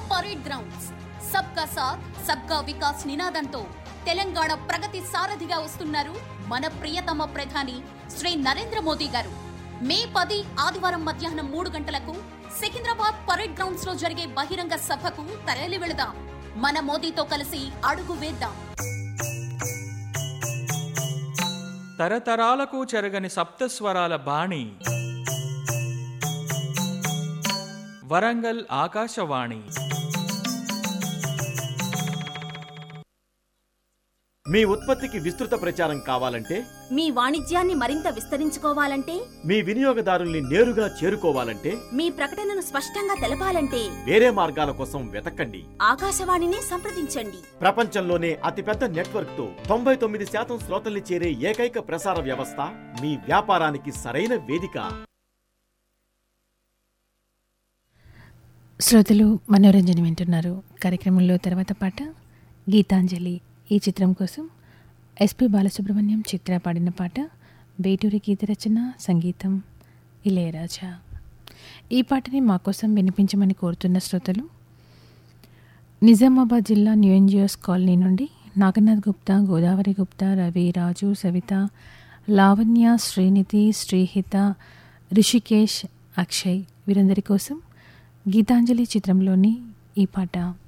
parade grounds సబ్కా సాత్ సబ్కా వికాస్ నినాదంతో తెలంగాణ ప్రగతి సారథిగా వస్తున్నారు మన ప్రియతమ ప్రధాని శ్రీ నరేంద్ర మోదీ గారు మే పది ఆదివారం మధ్యాహ్నం మూడు గంటలకు సికింద్రాబాద్ పరేడ్ గ్రౌండ్స్ లో జరిగే బహిరంగ సభకు తరలి వెళదాం మన మోదీతో కలిసి అడుగు వేద్దాం తరతరాలకు చెరగని సప్తస్వరాల బాణి వరంగల్ ఆకాశవాణి మీ ఉత్పత్తికి విస్తృత ప్రచారం కావాలంటే మీ వాణిజ్యాన్ని మరింత విస్తరించుకోవాలంటే మీ వినియోగదారుల్ని నేరుగా చేరుకోవాలంటే మీ ప్రకటనను స్పష్టంగా తెలపాలంటే వేరే మార్గాల కోసం వెతకండి ఆకాశవాణిని సంప్రదించండి ప్రపంచంలోనే అతిపెద్ద నెట్వర్క్ తో తొంభై తొమ్మిది శాతం శ్రోతల్ని చేరే ఏకైక ప్రసార వ్యవస్థ మీ వ్యాపారానికి సరైన వేదిక శ్రోతలు మనోరంజన వింటున్నారు కార్యక్రమంలో తర్వాత పాట గీతాంజలి ఈ చిత్రం కోసం ఎస్పి బాలసుబ్రహ్మణ్యం చిత్ర పాడిన పాట వేటూరి గీత రచన సంగీతం ఇళయరాజా ఈ పాటని మా కోసం వినిపించమని కోరుతున్న శ్రోతలు నిజామాబాద్ జిల్లా న్యూ ఎన్జిఓస్ కాలనీ నుండి నాగనాథ్ గుప్తా గోదావరి గుప్తా రవి రాజు సవిత లావణ్య శ్రీనిధి శ్రీహిత రిషికేష్ అక్షయ్ వీరందరి కోసం గీతాంజలి చిత్రంలోని ఈ పాట